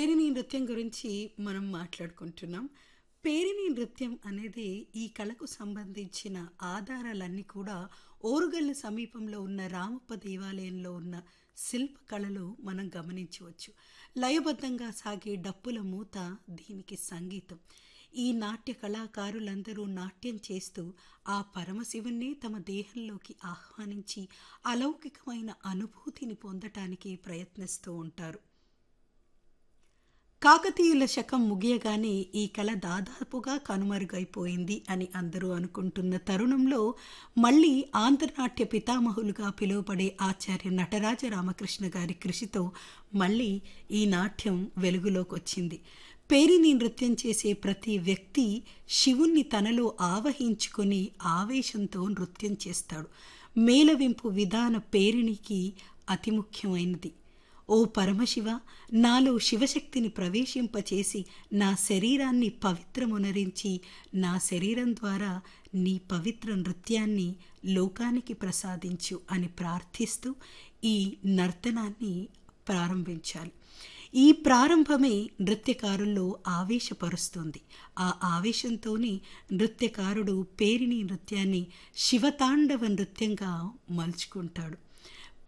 పేరిణి నృత్యం గురించి మనం మాట్లాడుకుంటున్నాం పేరిణి నృత్యం అనేది ఈ కళకు సంబంధించిన ఆధారాలన్నీ కూడా ఓరుగల్లు సమీపంలో ఉన్న రామప్ప దేవాలయంలో ఉన్న శిల్ప కళలు మనం గమనించవచ్చు లయబద్ధంగా సాగే డప్పుల మూత దీనికి సంగీతం ఈ నాట్య కళాకారులందరూ నాట్యం చేస్తూ ఆ పరమశివుణ్ణి తమ దేహంలోకి ఆహ్వానించి అలౌకికమైన అనుభూతిని పొందటానికి ప్రయత్నిస్తూ ఉంటారు కాకతీయుల శకం ముగియగానే ఈ కళ దాదాపుగా కనుమరుగైపోయింది అని అందరూ అనుకుంటున్న తరుణంలో మళ్ళీ ఆంధ్రనాట్య పితామహులుగా పిలువబడే ఆచార్య నటరాజ రామకృష్ణ గారి కృషితో మళ్ళీ ఈ నాట్యం వెలుగులోకి వచ్చింది పేరిని నృత్యం చేసే ప్రతి వ్యక్తి శివుణ్ణి తనలో ఆవహించుకొని ఆవేశంతో నృత్యం చేస్తాడు మేళవింపు విధాన పేరిణికి అతి ముఖ్యమైనది ఓ పరమశివ నాలో శివశక్తిని ప్రవేశింపచేసి నా శరీరాన్ని పవిత్రమునరించి నా శరీరం ద్వారా నీ పవిత్ర నృత్యాన్ని లోకానికి ప్రసాదించు అని ప్రార్థిస్తూ ఈ నర్తనాన్ని ప్రారంభించాలి ఈ ప్రారంభమే నృత్యకారుల్లో ఆవేశపరుస్తుంది ఆ ఆవేశంతోనే నృత్యకారుడు పేరిణి నృత్యాన్ని శివతాండవ నృత్యంగా మలుచుకుంటాడు